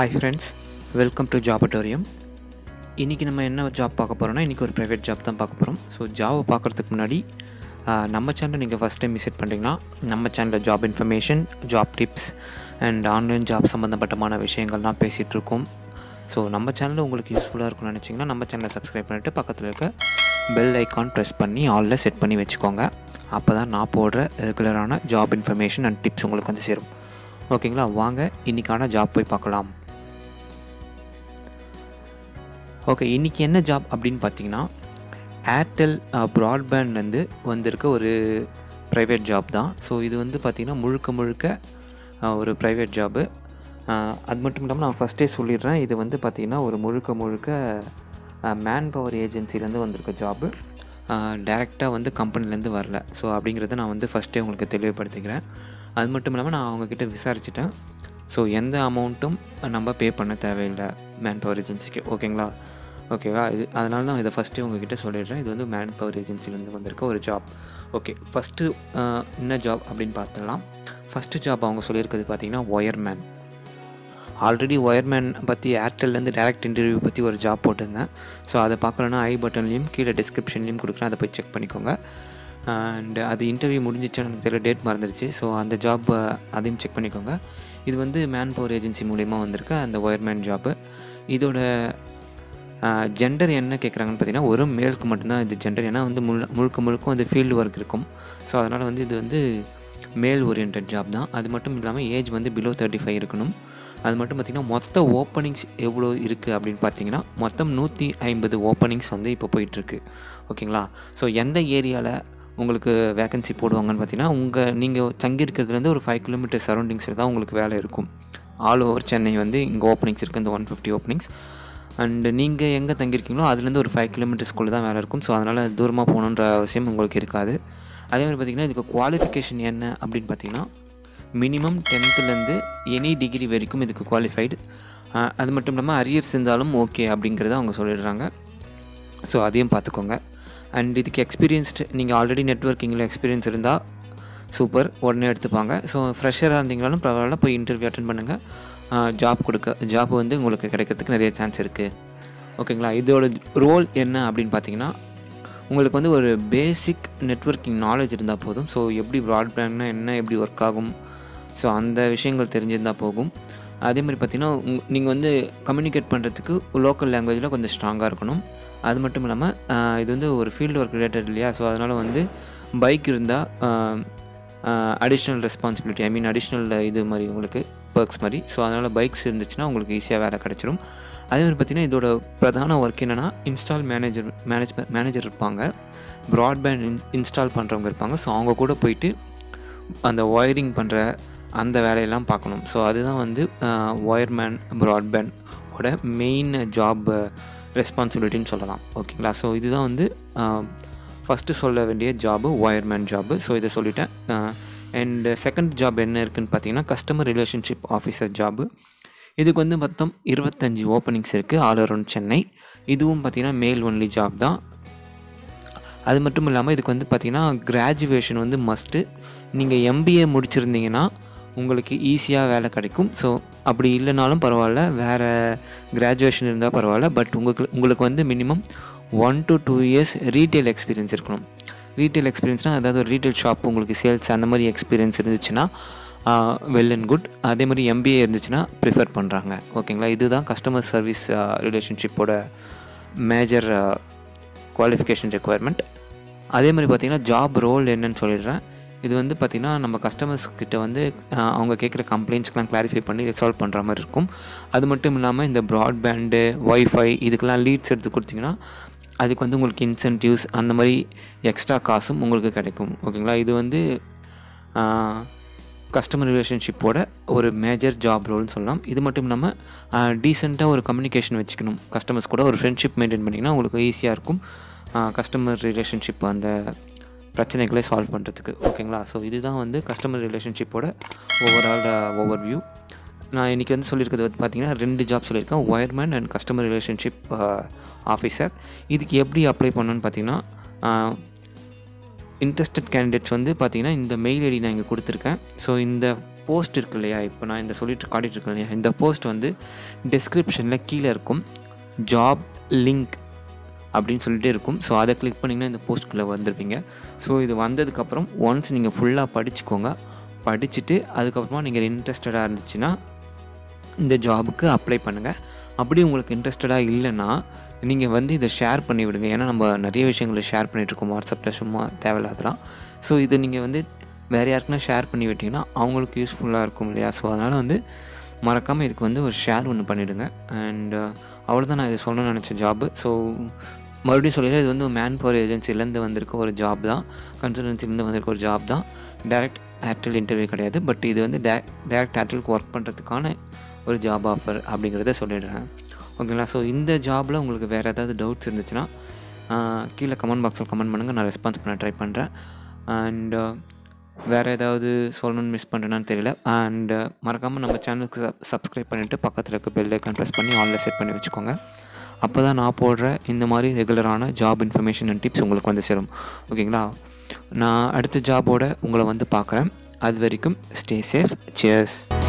hi friends welcome to Jobatorium இன்றைக்கி நம்ம என்ன ஜாப் பார்க்க போகிறோம்னா இன்றைக்கி ஒரு ப்ரைவேட் ஜாப் தான் பார்க்க போகிறோம் ஸோ ஜாவை பார்க்குறதுக்கு முன்னாடி ஆஹ், நம்ம சேனலை நீங்கள் ஃபஸ்ட் டைம் விசிட் பண்ணுறீங்கன்னா நம்ம சேனலில் job information job tips and online job சம்மந்தப்பட்டமான விஷயங்கள்லாம் பேசிகிட்டு இருக்கோம் ஸோ நம்ம சேனலில் உங்களுக்கு யூஸ்ஃபுல்லாக இருக்கும்னு நினச்சிங்கன்னா நம்ம சேனலை சப்ஸ்கிரைப் பண்ணிவிட்டு பக்கத்தில் இருக்க பெல் ஐக்கான் ப்ரெஸ் பண்ணி ஆலில் செட் பண்ணி வச்சுக்கோங்க அப்போ தான் நான் போடுற ரெகுலரான ஜாப் இன்ஃபர்மேஷன் அண்ட் டிப்ஸ் உங்களுக்கு வந்து சேரும் ஓகேங்களா வாங்க இன்றைக்கான ஜாப் போய் பார்க்கலாம் ஓகே இன்றைக்கி என்ன ஜாப் அப்படின்னு பார்த்தீங்கன்னா ஏர்டெல் ப்ராட்பேண்ட்லேருந்து வந்திருக்க ஒரு ப்ரைவேட் ஜாப் தான் ஸோ இது வந்து பார்த்திங்கன்னா முழுக்க முழுக்க அஹ், ஒரு ப்ரைவேட் ஜாபு அது மட்டும் இல்லாமல் நான் ஃபஸ்ட்டே சொல்லிடுறேன் இது வந்து பார்த்திங்கன்னா ஒரு முழுக்க முழுக்க மேன் பவர் ஏஜென்சிலேருந்து வந்திருக்க ஜாபு டேரெக்டாக வந்து கம்பெனிலேருந்து வரல ஸோ அப்படிங்கிறத நான் வந்து ஃபஸ்ட்டே உங்களுக்கு தெளிவுபடுத்திக்கிறேன் அது மட்டும் இல்லாமல் நான் அவங்கக்கிட்ட விசாரிச்சிட்டேன் ஸோ எந்த அமௌண்ட்டும் நம்ம பே பண்ண தேவையில்லை மேன் பவர் ஏஜென்சிக்கு ஓகேங்களா ஓகேவா இது அதனால தான் இதை ஃபஸ்ட்டு உங்ககிட்ட சொல்லிடுறேன் இது வந்து மேன் பவர் ஏஜென்சிலேருந்து வந்திருக்க ஒரு ஜாப் ஓகே ஃபஸ்ட்டு என்ன ஜாப் அப்படின்னு பார்த்துடலாம் ஃபஸ்ட்டு ஜாப் அவங்க சொல்லியிருக்கிறது பார்த்தீங்கன்னா ஒயர்மேன் ஆல்ரெடி ஒயர்மேன் பற்றி ஏர்டெல்லேருந்து டேரக்ட் இன்டர்வியூ பற்றி ஒரு ஜாப் போட்டிருந்தேன் ஸோ அதை பார்க்கலன்னா ஐ பட்டன்லேயும் கீழே டிஸ்கிரிப்ஷன்லேயும் கொடுக்குறேன் அதை போய் செக் பண்ணிக்கோங்க அண்ட் அது இன்டர்வியூ முடிஞ்சிச்சுன்னு எனக்கு தெரியல டேட் மறந்துடுச்சு ஸோ அந்த ஜாப் அதையும் செக் பண்ணிக்கோங்க இது வந்து மேன் பவர் ஏஜென்சி மூலிமா வந்திருக்க அந்த ஒயர்மேன் ஜாப்பு இதோட ஜெண்டர் என்ன கேட்குறாங்கன்னு பார்த்தீங்கன்னா ஒரு மேலுக்கு மட்டும்தான் இது ஜெண்டர் ஏன்னா வந்து முழு முழுக்க முழுக்க வந்து ஃபீல்டு ஒர்க் இருக்கும் ஸோ அதனால் வந்து இது வந்து மேல் ஓரியன்ட் ஜாப் தான் அது மட்டும் இல்லாமல் ஏஜ் வந்து பிலோ தேர்ட்டி ஃபைவ் இருக்கணும் அது மட்டும் பார்த்திங்கன்னா மொத்த ஓப்பனிங்ஸ் எவ்வளோ இருக்குது அப்படின்னு பார்த்தீங்கன்னா மொத்தம் நூற்றி ஐம்பது ஓப்பனிங்ஸ் வந்து இப்போ போயிட்டுருக்கு ஓகேங்களா ஸோ எந்த ஏரியாவில் உங்களுக்கு வேகன்சி போடுவாங்கன்னு பார்த்தீங்கன்னா உங்கள் நீங்கள் தங்கியிருக்கிறதுலேருந்து ஒரு ஃபைவ் கிலோமீட்டர் சரௌண்டிங்ஸில் தான் உங்களுக்கு வேலை இருக்கும் ஆல் ஓவர் சென்னை வந்து இங்கே ஓப்பனிங்ஸ் இருக்குது இந்த ஒன் ஃபிஃப்டி ஓப்பனிங்ஸ் அண்டு நீங்கள் எங்கே தங்கியிருக்கீங்களோ அதுலேருந்து ஒரு ஃபைவ் கிலோமீட்டர்ஸ்குள்ளே தான் வேலை இருக்கும் ஸோ அதனால் தூரமாக போகணுன்ற அவசியம் உங்களுக்கு இருக்காது அதே மாதிரி பார்த்திங்கன்னா இதுக்கு குவாலிஃபிகேஷன் என்ன அப்படின்னு பார்த்தீங்கன்னா மினிமம் டென்த்துலேருந்து எனி டிகிரி வரைக்கும் இதுக்கு குவாலிஃபைடு அது மட்டும் இல்லாமல் அரியர்ஸ் இருந்தாலும் ஓகே அப்படிங்கிறத அவங்க சொல்லிடுறாங்க ஸோ அதையும் பார்த்துக்கோங்க அண்ட் இதுக்கு எக்ஸ்பீரியன்ஸ்டு நீங்கள் ஆல்ரெடி நெட்ஒர்க்கிங்கில் எக்ஸ்பீரியன்ஸ் இருந்தால் சூப்பர் உடனே எடுத்துப்பாங்க ஸோ ஃப்ரெஷராக இருந்தீங்கனாலும் பரவாயில்ல போய் இன்டர்வியூ அட்டன் பண்ணுங்கள் ஜாப் கொடுக்க ஜாப் வந்து உங்களுக்கு கிடைக்கிறதுக்கு நிறைய சான்ஸ் இருக்குது ஓகேங்களா இதோட ரோல் என்ன அப்படின்னு பார்த்தீங்கன்னா உங்களுக்கு வந்து ஒரு பேசிக் நெட்வொர்க்கிங் நாலேஜ் இருந்தால் போதும் ஸோ எப்படி ப்ராட்பேண்ட்னா என்ன எப்படி ஒர்க் ஆகும் ஸோ அந்த விஷயங்கள் தெரிஞ்சிருந்தால் போகும் அதே மாதிரி பார்த்தீங்கன்னா உங் நீங்கள் வந்து கம்யூனிகேட் பண்ணுறதுக்கு லோக்கல் லாங்குவேஜில் கொஞ்சம் ஸ்ட்ராங்காக இருக்கணும் அது மட்டும் இல்லாமல் ஆஹ், இது வந்து ஒரு ஃபீல்டு ஒர்க் ரிலேட்டட் இல்லையா ஸோ அதனால் வந்து பைக் இருந்தால் additional responsibility I mean additional இது மாதிரி உங்களுக்கு ஒர்க்ஸ் மாதிரி ஸோ அதனால் பைக்ஸ் இருந்துச்சுன்னா உங்களுக்கு ஈஸியாக வேலை கிடச்சிரும் அதே மாதிரி பார்த்திங்கன்னா இதோட பிரதான ஒர்க் என்னென்னா இன்ஸ்டால் மேனேஜர் மேனேஜ்மெண்ட் மேனேஜர் இருப்பாங்க ப்ராட்பேண்ட் இன் இன்ஸ்டால் பண்ணுறவங்க இருப்பாங்க ஸோ அவங்க கூட போயிட்டு அந்த ஒயரிங் பண்ணுற அந்த வேலையெல்லாம் பார்க்கணும் ஸோ அதுதான் வந்து ஒயர்மேன் ப்ராட்பேண்ட் ஓட மெயின் ஜாப் ரெஸ்பான்சிபிலிட்டின்னு சொல்லலாம் ஓகேங்களா ஸோ இதுதான் வந்து ஃபஸ்ட்டு சொல்ல வேண்டிய ஜாபு ஒயர்மேன் ஜாபு ஸோ இதை சொல்லிட்டேன் அண்ட் செகண்ட் ஜாப் என்ன இருக்குன்னு பார்த்தீங்கன்னா கஸ்டமர் ரிலேஷன்ஷிப் ஆஃபீஸர் ஜாபு இதுக்கு வந்து மொத்தம் இருபத்தஞ்சி ஓப்பனிங்ஸ் இருக்குது ஆல் அரௌண்ட் சென்னை இதுவும் பார்த்தீங்கன்னா மேல் ஒன்லி ஜாப் தான் அது மட்டும் இல்லாமல் இதுக்கு வந்து பார்த்திங்கன்னா கிராஜுவேஷன் வந்து மஸ்ட்டு நீங்கள் எம்பிஏ முடிச்சிருந்தீங்கன்னா உங்களுக்கு ஈஸியாக வேலை கிடைக்கும் ஸோ அப்படி இல்லைனாலும் பரவாயில்ல வேறு கிராஜுவேஷன் இருந்தால் பரவாயில்ல பட் உங்களுக்கு உங்களுக்கு வந்து minimum one to two years retail experience இருக்கணும் ரீட்டைல் எக்ஸ்பீரியன்ஸ்னால் அதாவது ஒரு ரீட்டைல் ஷாப் உங்களுக்கு சேல்ஸ் அந்த மாதிரி எக்ஸ்பீரியன்ஸ் இருந்துச்சுன்னா வெல் அண்ட் குட் அதே மாதிரி எம்பிஏ இருந்துச்சுன்னா ப்ரிஃபர் பண்ணுறாங்க ஓகேங்களா இதுதான் கஸ்டமர் சர்வீஸ் ரிலேஷன்ஷிப்போட மேஜர் குவாலிஃபிகேஷன் ரெக்குவயர்மெண்ட் அதே மாதிரி பார்த்திங்கன்னா ஜாப் ரோல் என்னன்னு சொல்லிடுறேன் இது வந்து பார்த்திங்கன்னா நம்ம கஸ்டமர்ஸ் கிட்ட வந்து ஆஹ், அவங்க கேட்குற கம்ப்ளைண்ட்ஸ்க்கெலாம் கிளாரிஃபை பண்ணி ரிசால்வ் பண்ணுற மாதிரி இருக்கும் அது மட்டும் இல்லாமல் இந்த ப்ராட்பேண்டு ஒய்ஃபை இதுக்கெலாம் லீட்ஸ் எடுத்து கொடுத்தீங்கன்னா அதுக்கு வந்து உங்களுக்கு இன்சென்டிவ்ஸ் அந்த மாதிரி எக்ஸ்ட்ரா காசும் உங்களுக்கு கிடைக்கும் ஓகேங்களா இது வந்து கஸ்டமர் ரிலேஷன்ஷிப்போட ஒரு மேஜர் ஜாப் ரோல்னு சொல்லலாம் இது மட்டும் இல்லாமல் டீசெண்டாக ஒரு கம்யூனிகேஷன் வச்சுக்கணும் கஸ்டமர்ஸ் கூட ஒரு ஃப்ரெண்ட்ஷிப் மெயின்டைன் பண்ணிங்கன்னா உங்களுக்கு ஈஸியாக இருக்கும் கஸ்டமர் ரிலேஷன்ஷிப் அந்த பிரச்சனைகளை சால்வ் பண்ணுறதுக்கு ஓகேங்களா ஸோ இதுதான் வந்து கஸ்டமர் ரிலேஷன்ஷிப்போட ஓவரால் ஓவர் வியூ நான் இன்றைக்கி வந்து சொல்லியிருக்கிறது வந்து பார்த்தீங்கன்னா ரெண்டு ஜாப் சொல்லியிருக்கேன் wireman and customer relationship officer இதுக்கு எப்படி அப்ளை பண்ணணும்னு பார்த்தீங்கன்னா இன்ட்ரெஸ்டட் கேண்டிடேட்ஸ் வந்து பார்த்தீங்கன்னா இந்த மெயில் ஐடி நான் இங்கே கொடுத்துருக்கேன் ஸோ இந்த போஸ்ட் இருக்கு இல்லையா இப்போ நான் இந்த சொல்லிட்டு காட்டிகிட்டு இருக்கேன் இல்லையா இந்த போஸ்ட் வந்து டிஸ்கிரிப்ஷனில் கீழே இருக்கும் ஜாப் லிங்க் அப்படின்னு சொல்லிட்டு இருக்கும் ஸோ அதை கிளிக் பண்ணிங்கன்னா இந்த போஸ்ட்குள்ளே வந்திருப்பீங்க ஸோ இது வந்ததுக்கப்புறம் ஒன்ஸ் நீங்கள் ஃபுல்லாக படிச்சுக்கோங்க படிச்சுட்டு அதுக்கப்புறமா நீங்கள் இன்ட்ரெஸ்டடாக இருந்துச்சுன்னா இந்த ஜாபுக்கு அப்ளை பண்ணுங்கள் அப்படி உங்களுக்கு இன்ட்ரெஸ்டடாக இல்லைன்னா நீங்கள் வந்து இதை ஷேர் பண்ணி விடுங்க ஏன்னா நம்ம நிறைய விஷயங்களை ஷேர் பண்ணிகிட்ருக்கோம் வாட்ஸ்அப்பில் சும்மா தேவையில்லாதலாம் ஸோ இதை நீங்கள் வந்து வேறு யாருக்குன்னா ஷேர் பண்ணி விட்டிங்கன்னா அவங்களுக்கு யூஸ்ஃபுல்லாக இருக்கும் இல்லையா ஸோ அதனால் வந்து மறக்காமல் இதுக்கு வந்து ஒரு ஷேர் ஒன்று பண்ணிவிடுங்க அண்ட் அவ்வளோதான் நான் இதை சொல்லணும்னு நினச்ச ஜாபு ஸோ மறுபடியும் சொல்லிடுறேன் இது வந்து மேன் பவர் ஏஜென்சிலேருந்து வந்திருக்க ஒரு ஜாப் தான் கன்சல்டன்சிலேருந்து வந்திருக்க ஒரு ஜாப் தான் டேரக்ட் ஏர்டெல் இன்டர்வியூ கிடையாது பட் இது வந்து டே டேரக்ட் ஏர்டெலுக்கு ஒர்க் பண்ணுறதுக்கான ஒரு ஜாப் ஆஃபர் அப்படிங்கிறத சொல்லிடுறேன் ஓகேங்களா ஸோ இந்த ஜாபில் உங்களுக்கு வேறு ஏதாவது டவுட்ஸ் இருந்துச்சுன்னா கீழே கமெண்ட் பாக்ஸில் கமெண்ட் பண்ணுங்கள் நான் ரெஸ்பான்ஸ் பண்ண ட்ரை பண்ணுறேன் அண்ட் வேறு ஏதாவது சொல்லணும்னு மிஸ் பண்ணுறேன்னு தெரியல அண்ட் மறக்காமல் நம்ம சேனலுக்கு சப் சப்ஸ்கிரைப் பண்ணிவிட்டு பக்கத்தில் இருக்க பெல் ஐக்கான் ப்ரெஸ் பண்ணி ஆன்லைன் செட் பண்ணி வச்சுக்கோங்க அப்போ தான் நான் போடுற இந்த மாதிரி ரெகுலரான ஜாப் இன்ஃபர்மேஷன் அண்ட் டிப்ஸ் உங்களுக்கு வந்து சேரும் ஓகேங்களா நான் அடுத்த ஜாபோட உங்களை வந்து பார்க்குறேன் அது வரைக்கும் ஸ்டே சேஃப் சேர்ஸ்